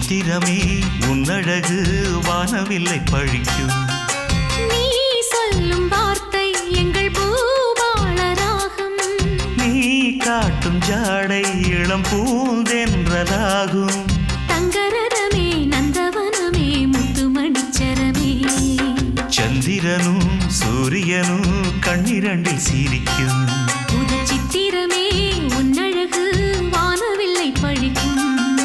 சித்திரமே உன்னழகு வானவில்லை பழிக்கும் நீ சொல்லும் வார்த்தை எங்கள் பூபாள ராகம் நீ காட்டும் ஜாடை இளம் பூந்தென்றலாகும் தங்கரதமே நந்தவனமே முத்துமணிச்சரமே சந்திரனும் சூரியனும் கண்ணிரண்டில் சிரிக்கும் புது சித்திரமே உன்னழகு வானவில்லை பழிக்கும்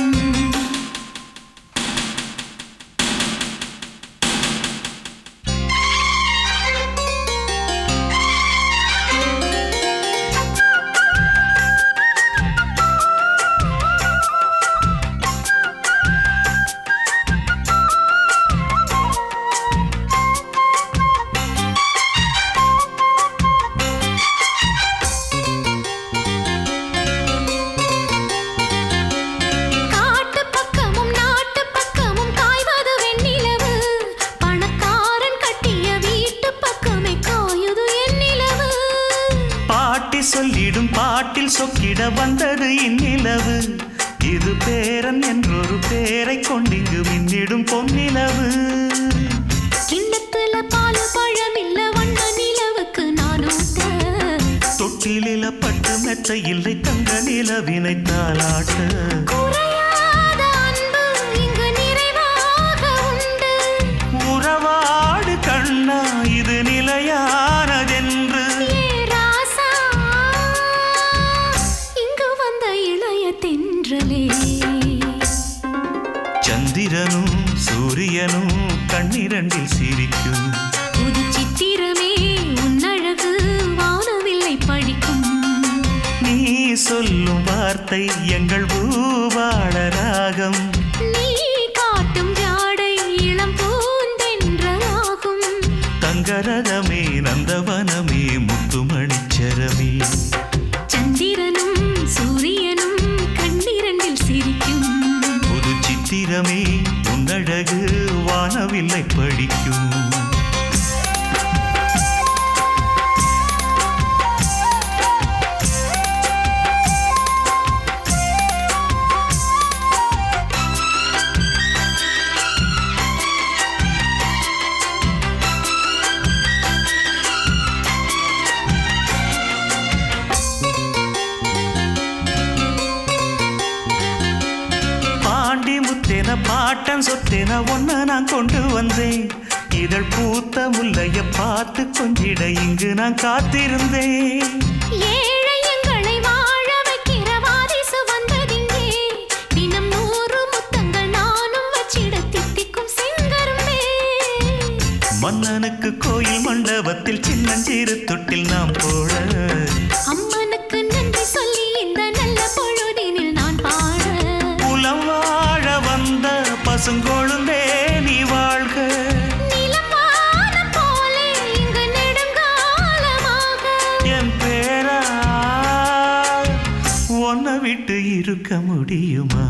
காட்டு பக்கமும் நாட்டு பக்கமும் காய்வது வெண்ணிலவு பணக்காரன் கட்டிய வீட்டு பக்கமே காயுது என் நிலவு பாட்டி சொல்லிடும் பாட்டில் சொக்கிட வந்தது இந்நிலவு இது பேரன் என்றொரு பேரை கொண்டிங்கு மின்னிடும் பொன்னிலவு கிண்ணத்துல பால் பழம் இல்ல வண்ண நிலவுக்கு நான் ஊட்ட தொட்டிலில பட்டு மெத்த இல்லை தங்க நிலவினை தாளாட்ட குறையாத அன்பு இங்கு நிறைவாக உண்டு உறவாடு கண்ணா இது நிலையானதென்று ஏ ராசா இங்கு வந்த இளைய தென்றலே சந்திரனும் சூரியனும் கண்ணிரண்டில் சிரிக்கும் புது சித்திரமே உன்னழகு வானவில்லை படிக்கும் நீ சொல்லும் வார்த்தை எங்கள் பூவாள ராகம் நீ காட்டும் ஜாடை இளம் பூந்தென்றலாகும் தங்கரதமே நந்தவனமே முத்துமணிச்சரமே சந்திரனும் சூரியனும் கண்ணிரண்டில் சிரிக்கும் புது சித்திரமே உன்னழகு வானவில்லை படிக்கும் பாண்டி முத்தென பாட்டன் சொத்தென ஒன்ன நான் கொண்டு வந்தேன் இதழ் பூத்த முல்லைய பார்த்து கொஞ்சிட இங்கு நான் காத்திருந்தேன் ஏழை எங்களை வாழ வைக்கிற வாரிசு வந்ததிங்கே தினம் நூறு முத்தங்கள் நானும் வச்சிட தித்திக்கும் செங்கரும்பே மன்னனுக்கு கோயில் மண்டபத்தில் சின்னஞ்சிறு தொட்டில் நாம் போட அம்மனுக்கு நன்றி சொல்லி இந்த நல்ல பொழுதினில் நான் பாட புலம் வாழ வந்த பசுங்கொழுந்தே நீ வாழ்க நிலம் வானம் போலே இங்கு நெடுங்காலமாக என் பேரா உன்னை விட்டு இருக்க முடியுமா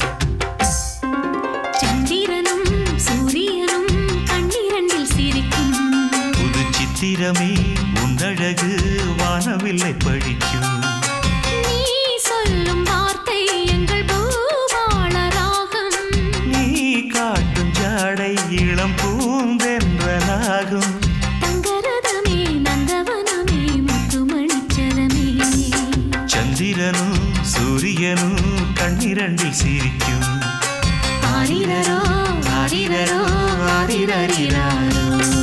சந்திரனும் சூரியனும் கண்ணிரண்டில் சிரிக்கும் புது சித்திரமே உன்னழகு வானவில்லை படிக்கும் நீ சொல்லும் வார்த்தை எங்கள் பூபாள ராகம் நீ காட்டும் ஜாடை இளம் பூந்தென்றலாகும் தங்கரதமே நந்தவனமே முத்துமணிச்சரமே சந்திரனும் சூரியனும் கண்ணிரண்டில் சிரிக்கும் ஆரிரரோ ஆரிரரோ ஆரிரரிராரோ